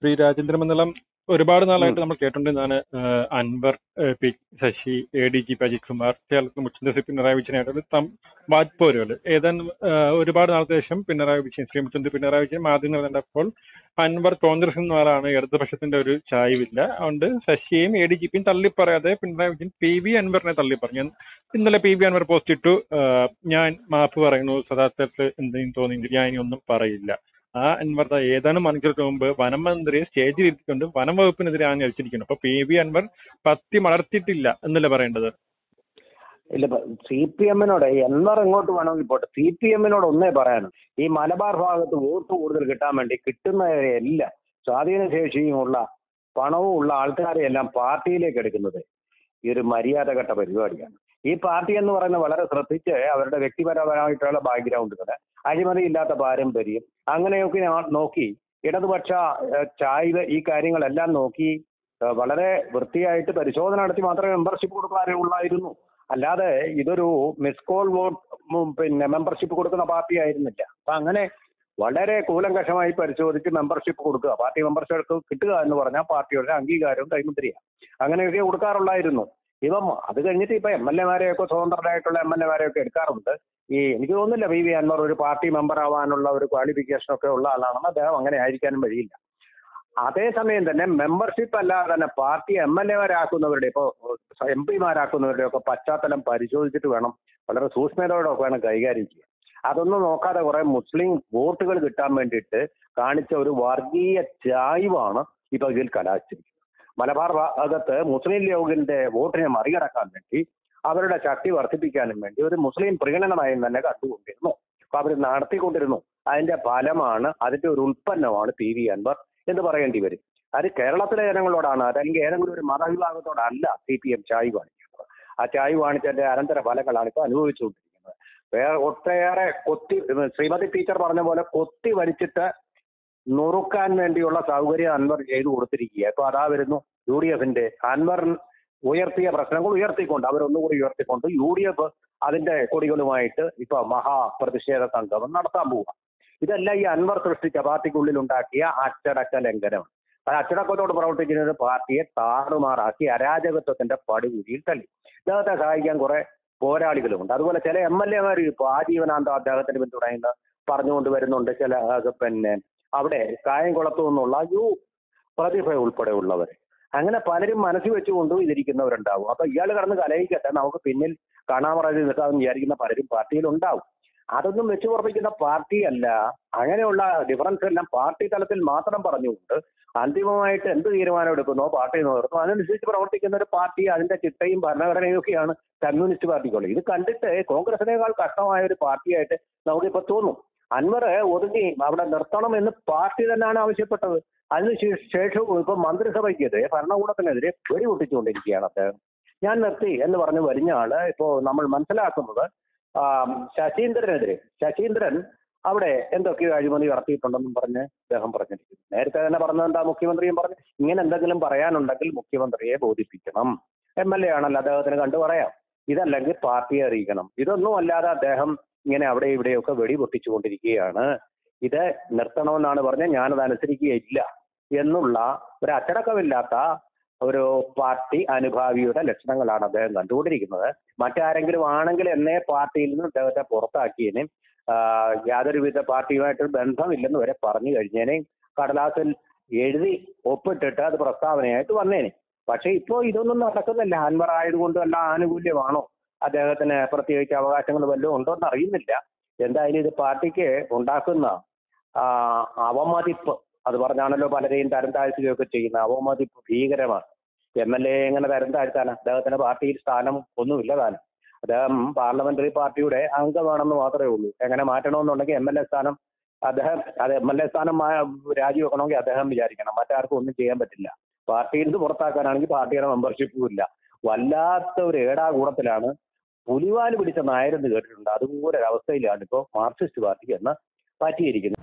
ശ്രീ രാജേന്ദ്ര മന്ദലം ഒരുപാട് നാളായിട്ട് നമ്മൾ കേട്ടുകൊണ്ടിരുന്നതാണ് ഏഹ്, അൻവർ ഏഹ്, P Sasi A D G P Ajith Kumar കേരളത്തിൽ മുഖ്യമന്ത്രി പിണറായി വിജയനായിട്ട് ഒരു തം വായ്പോരുകൾ ഏതാണ്ട് ഏഹ്, ഒരുപാട് നാളത്തെ ശേഷം പിണറായി വിജയൻ ശ്രീ മുഖ്യമന്ത്രി പിണറായി വിജയൻ മാധ്യമങ്ങൾ കണ്ടപ്പോൾ അൻവർ കോൺഗ്രസ് എന്നവരാണ് ഇടതുപക്ഷത്തിന്റെ ഒരു ചായ്വില്ല അതുകൊണ്ട് ശശിയെയും എ ഡി ജി പിയും തള്ളിപ്പറയാതെ പിണറായി വിജയൻ പി വി അൻവറിനെ തള്ളിപ്പറഞ്ഞു ഇന്നലെ പി വി അൻവർ പോസ്റ്റ് ഇട്ടു ഏഹ്, ഞാൻ മാപ്പ് പറയുന്നു സദാർത്ഥത്തിൽ എന്തെങ്കിലും തോന്നിയെങ്കിൽ ഞാൻ ഇനി ഒന്നും പറയില്ല ആ അൻവർ ദാ ഏതാനും മണിക്കൂർക്ക് മുമ്പ് വനം മന്ത്രിയെ സ്റ്റേജിൽ ഇരുത്തിക്കൊണ്ട് വനം വകുപ്പിനെതിരെ ആഞ്ഞടിച്ചിരിക്കുന്നു അപ്പൊ പി വി അൻവർ പത്തി മലർത്തിയിട്ടില്ല എന്നല്ലേ പറയേണ്ടത് ഇല്ല സി പി എമ്മിനോട് എന്നർ എങ്ങോട്ട് വേണമെങ്കിൽ പോട്ടെ സി പി എമ്മിനോട് ഒന്നേ പറയാനും ഈ മലബാർ ഭാഗത്ത് വോട്ട് കൂടുതൽ കിട്ടാൻ വേണ്ടി കിട്ടുന്നവരെയെല്ലാം സ്വാധീനശേഷിയുമുള്ള പണവും ഉള്ള ആൾക്കാരെയെല്ലാം പാർട്ടിയിലേക്ക് എടുക്കുന്നത് ഈ ഒരു മര്യാദഘട്ട പരിപാടിയാണ് ഈ പാർട്ടി എന്ന് പറയുന്നത് വളരെ ശ്രദ്ധിച്ച് അവരുടെ വ്യക്തിപരമായിട്ടുള്ള ബാക്ക്ഗ്രൗണ്ടുകൾ അഴിമതിയില്ലാത്ത പാരമ്പര്യം അങ്ങനെയൊക്കെ ആ- നോക്കി ഇടതുപക്ഷ ഏഹ്, ചായ്വ് ഈ കാര്യങ്ങളെല്ലാം നോക്കി ഏഹ്, വളരെ വൃത്തിയായിട്ട് പരിശോധന നടത്തി മാത്രമേ മെമ്പർഷിപ്പ് കൊടുക്കാറുള്ളായിരുന്നു അല്ലാതെ ഇതൊരു മിസ് കോൾ വോട്ട് ഉം, പിന്നെ മെമ്പർഷിപ്പ് കൊടുക്കുന്ന പാർട്ടി ആയിരുന്നില്ല അപ്പൊ അങ്ങനെ വളരെ കൂലങ്കഷമായി പരിശോധിച്ച് മെമ്പർഷിപ്പ് കൊടുക്കുക പാർട്ടി മെമ്പർഷിപ്പ് കിട്ടുക എന്ന് പറഞ്ഞാൽ പാർട്ടിയുടെ അംഗീകാരവും കൈമുദ്രയാണ് അങ്ങനെയൊക്കെ കൊടുക്കാറുള്ളായിരുന്നു ഇപ്പം അത് കഴിഞ്ഞിട്ട് ഇപ്പൊ എം എൽ എമാരെയൊക്കെ സ്വതന്ത്രരായിട്ടുള്ള എം എൽ എമാരെയൊക്കെ എടുക്കാറുണ്ട് ഈ എനിക്ക് തോന്നുന്നില്ല വി വി അൻവർ ഒരു പാർട്ടി മെമ്പർ ആവാനുള്ള ഒരു ക്വാളിഫിക്കേഷൻ ഒക്കെ ഉള്ള ആളാണെന്ന് അദ്ദേഹം അങ്ങനെ ആയിരിക്കാനും വഴിയില്ല അതേസമയം തന്നെ മെമ്പർഷിപ്പ് അല്ലാതെ തന്നെ പാർട്ടി എം എൽ എമാരാക്കുന്നവരുടെ ഇപ്പോൾ എം പിമാരാക്കുന്നവരുടെ ഒക്കെ പശ്ചാത്തലം പരിശോധിച്ചിട്ട് വേണം വളരെ സൂക്ഷ്മതയോടെ ഒക്കെ വേണം കൈകാര്യം ചെയ്യാൻ അതൊന്നും നോക്കാതെ കുറെ മുസ്ലിം വോട്ടുകൾ കിട്ടാൻ വേണ്ടിയിട്ട് കാണിച്ച ഒരു വർഗീയ ചായ്വാണ് ഇപ്പൊ ഇതിൽ കലാശിച്ചിരിക്കുന്നത് മലബാർ ഭാഗത്ത് മുസ്ലിം ലീഗിന്റെ വോട്ടിനെ മറികടക്കാൻ വേണ്ടി അവരുടെ ശക്തി വർദ്ധിപ്പിക്കാനും വേണ്ടി ഒരു മുസ്ലിം പ്രീണനമായും തന്നെ കണ്ടുകൊണ്ടിരുന്നു അപ്പൊ അവർ നടത്തിക്കൊണ്ടിരുന്നു അതിന്റെ ഫലമാണ് അതിന്റെ ഒരു ഉൽപ്പന്നമാണ് പി വി അൻവർ എന്ന് പറയേണ്ടി വരും അത് കേരളത്തിലെ ജനങ്ങളോടാണ് അതല്ലെങ്കിൽ ഏതെങ്കിലും ഒരു മതവിഭാഗത്തോടല്ല സി പി എം ചായ് കാണിക്കുന്നത് ആ ചായ് കാണിച്ചതിന്റെ അനന്തര ഫലങ്ങളാണ് ഇപ്പൊ അനുഭവിച്ചുകൊണ്ടിരിക്കുന്നത് വേറെ ഒട്ടേറെ കൊത്തി ശ്രീമതി ടീച്ചർ പറഞ്ഞ പോലെ കൊത്തി വലിച്ചിട്ട് നുറുക്കാൻ വേണ്ടിയുള്ള സൗകര്യം അൻവർ ചെയ്തു കൊടുത്തിരിക്കുക ഇപ്പൊ അതാ വരുന്നു യു ഡി എഫിന്റെ അൻവർ ഉയർത്തിയ പ്രശ്നങ്ങൾ ഉയർത്തിക്കൊണ്ട് അവരൊന്നുകൂടി ഉയർത്തിക്കൊണ്ട് യു ഡി എഫ് അതിന്റെ കൊടികളുമായിട്ട് ഇപ്പൊ മഹാപ്രതിഷേധ സംഗമം നടത്താൻ പോവുക ഇതെല്ലാം ഈ അൻവർ സൃഷ്ടിച്ച പാർട്ടിക്കുള്ളിൽ ഉണ്ടാക്കിയ അച്ചടക്ക ലംഘനമാണ് ആ അച്ചടക്കത്തോട് പ്രവർത്തിക്കുന്ന ഒരു പാർട്ടിയെ താറുമാറാക്കി അരാജകത്വത്തിന്റെ പടുകുഴിയിൽ തള്ളി ഇദ്ദേഹത്തെ സഹായിക്കാൻ കുറെ പോരാളികളുമുണ്ട് അതുപോലെ ചില എം എൽ എമാർ ഇപ്പോൾ ആജീവനാന്തം അദ്ദേഹത്തിന് പിന്തുണയുന്ന പറഞ്ഞുകൊണ്ട് വരുന്നുണ്ട് ചില ആ, പിന്നെ അവിടെ കായംകുളത്തു നിന്നുള്ള യു പ്രതിഭ ഉൾപ്പെടെയുള്ളവർ അങ്ങനെ പലരും മനസ്സിൽ വെച്ചുകൊണ്ടും ഇതിരിക്കുന്നവരുണ്ടാവും അപ്പൊ ഇയാൾ കടന്ന് കലയിക്കട്ടെ നമുക്ക് പിന്നിൽ കാണാമറയിൽ നിൽക്കാമെന്ന് വിചാരിക്കുന്ന പലരും പാർട്ടിയിൽ ഉണ്ടാവും അതൊന്നും വെച്ച് ഉറപ്പിക്കുന്ന പാർട്ടിയല്ല അങ്ങനെയുള്ള ഡിഫറൻസ് എല്ലാം പാർട്ടി തലത്തിൽ മാത്രം പറഞ്ഞുകൊണ്ട് അന്തിമമായിട്ട് എന്ത് തീരുമാനം എടുക്കുന്നോ പാർട്ടി നേതൃത്വം അതിനനുസരിച്ച് പ്രവർത്തിക്കുന്ന ഒരു പാർട്ടി അതിന്റെ ചിട്ടയും ഭരണഘടനയും ഒക്കെയാണ് കമ്മ്യൂണിസ്റ്റ് പാർട്ടിക്കുള്ളത് ഇത് കണ്ടിട്ട് കോൺഗ്രസിനേക്കാൾ കഷ്ടമായ ഒരു പാർട്ടിയായിട്ട് നമുക്കിപ്പോ തോന്നും അൻവർ ഒതുങ്ങി അവിടെ നിർത്തണം എന്ന് പാർട്ടി തന്നെയാണ് ആവശ്യപ്പെട്ടത് അതിന് ശേ- ശേഷവും ഇപ്പൊ മന്ത്രിസഭയ്ക്കെതിരെ ഭരണകൂടത്തിനെതിരെ വെടിപൊട്ടിച്ചുകൊണ്ടിരിക്കുകയാണ് അദ്ദേഹം ഞാൻ നിർത്തി എന്ന് പറഞ്ഞ് വരുന്ന ആള് ഇപ്പോ നമ്മൾ മനസ്സിലാക്കുന്നത് ആ, ശശീന്ദ്രനെതിരെ ശശീന്ദ്രൻ അവിടെ എന്തൊക്കെയോ അഴിമതി നടത്തിയിട്ടുണ്ടെന്നും പറഞ്ഞ് അദ്ദേഹം പറഞ്ഞിരിക്കുന്നു നേരത്തെ തന്നെ പറഞ്ഞത് എന്താ മുഖ്യമന്ത്രിയും പറഞ്ഞു ഇങ്ങനെ എന്തെങ്കിലും പറയാനുണ്ടെങ്കിൽ മുഖ്യമന്ത്രിയെ ബോധിപ്പിക്കണം എം എൽ എ ആണല്ലോ അദ്ദേഹത്തിന് കണ്ടു പറയാം ഇതല്ലെങ്കിൽ പാർട്ടിയെ അറിയിക്കണം ഇതൊന്നും അല്ലാതെ അദ്ദേഹം ഇങ്ങനെ അവിടെ ഇവിടെയൊക്കെ വെടി പൊട്ടിച്ചുകൊണ്ടിരിക്കുകയാണ് ഇത് നിർത്തണമെന്നാണ് പറഞ്ഞത് ഞാനത് അനുസരിക്കുകയില്ല എന്നുള്ള ഒരു അച്ചടക്കമില്ലാത്ത ഒരു പാർട്ടി അനുഭാവിയുടെ ലക്ഷണങ്ങളാണ് അദ്ദേഹം കണ്ടുകൊണ്ടിരിക്കുന്നത് മറ്റാരെങ്കിലും ആണെങ്കിൽ എന്നേ പാർട്ടിയിൽ നിന്ന് അദ്ദേഹത്തെ പുറത്താക്കിയതിനും ആ, യാതൊരുവിധ പാർട്ടിയുമായിട്ട് ബന്ധമില്ലെന്ന് വരെ പറഞ്ഞു കഴിഞ്ഞേനെ കടലാസിൽ എഴുതി ഒപ്പിട്ടിട്ട് അത് പ്രസ്താവനയായിട്ട് വന്നേനെ പക്ഷെ ഇപ്പോ ഇതൊന്നും നടക്കുന്നില്ല അൻവർ ആയതുകൊണ്ട് വല്ല ആനുകൂല്യമാണോ അദ്ദേഹത്തിന് പ്രത്യേകിച്ച് അവകാശങ്ങൾ വല്ലതും ഉണ്ടോ എന്ന് അറിയുന്നില്ല എന്തായാലും ഇത് പാർട്ടിക്ക് ഉണ്ടാക്കുന്ന ആ, അവമതിപ്പ് അത് പറഞ്ഞാണല്ലോ പലരെയും തരം താഴ്ത്തുകയൊക്കെ ചെയ്യുന്ന അവമതിപ്പ് ഭീകരമാണ് എം എൽ എ എങ്ങനെ തരം താഴ്ത്താൻ അദ്ദേഹത്തിന് പാർട്ടിയിൽ സ്ഥാനം ഒന്നുമില്ല താനും അദ്ദേഹം പാർലമെന്ററി പാർട്ടിയുടെ അംഗമാണെന്ന് മാത്രമേ ഉള്ളൂ എങ്ങനെ മാറ്റണമെന്നുണ്ടെങ്കിൽ എം എൽ എ സ്ഥാനം അദ്ദേഹം അത് എം എൽ എ സ്ഥാനം മാ- രാജിവെക്കണമെങ്കിൽ അദ്ദേഹം വിചാരിക്കണം മറ്റാർക്കും ഒന്നും ചെയ്യാൻ പറ്റില്ല പാർട്ടിയിൽ നിന്ന് പുറത്താക്കാനാണെങ്കിൽ പാർട്ടിയുടെ മെമ്പർഷിപ്പും ഇല്ല വല്ലാത്ത ഒരു ഏടാകൂടത്തിലാണ് പുലിവാല് പിടിച്ച നായരെന്ന് കേട്ടിട്ടുണ്ട് അതുപോലെ ഒരു അവസ്ഥയിലാണ് ഇപ്പോൾ മാർക്സിസ്റ്റ് പാർട്ടി എന്ന് പറ്റിയിരിക്കുന്നത്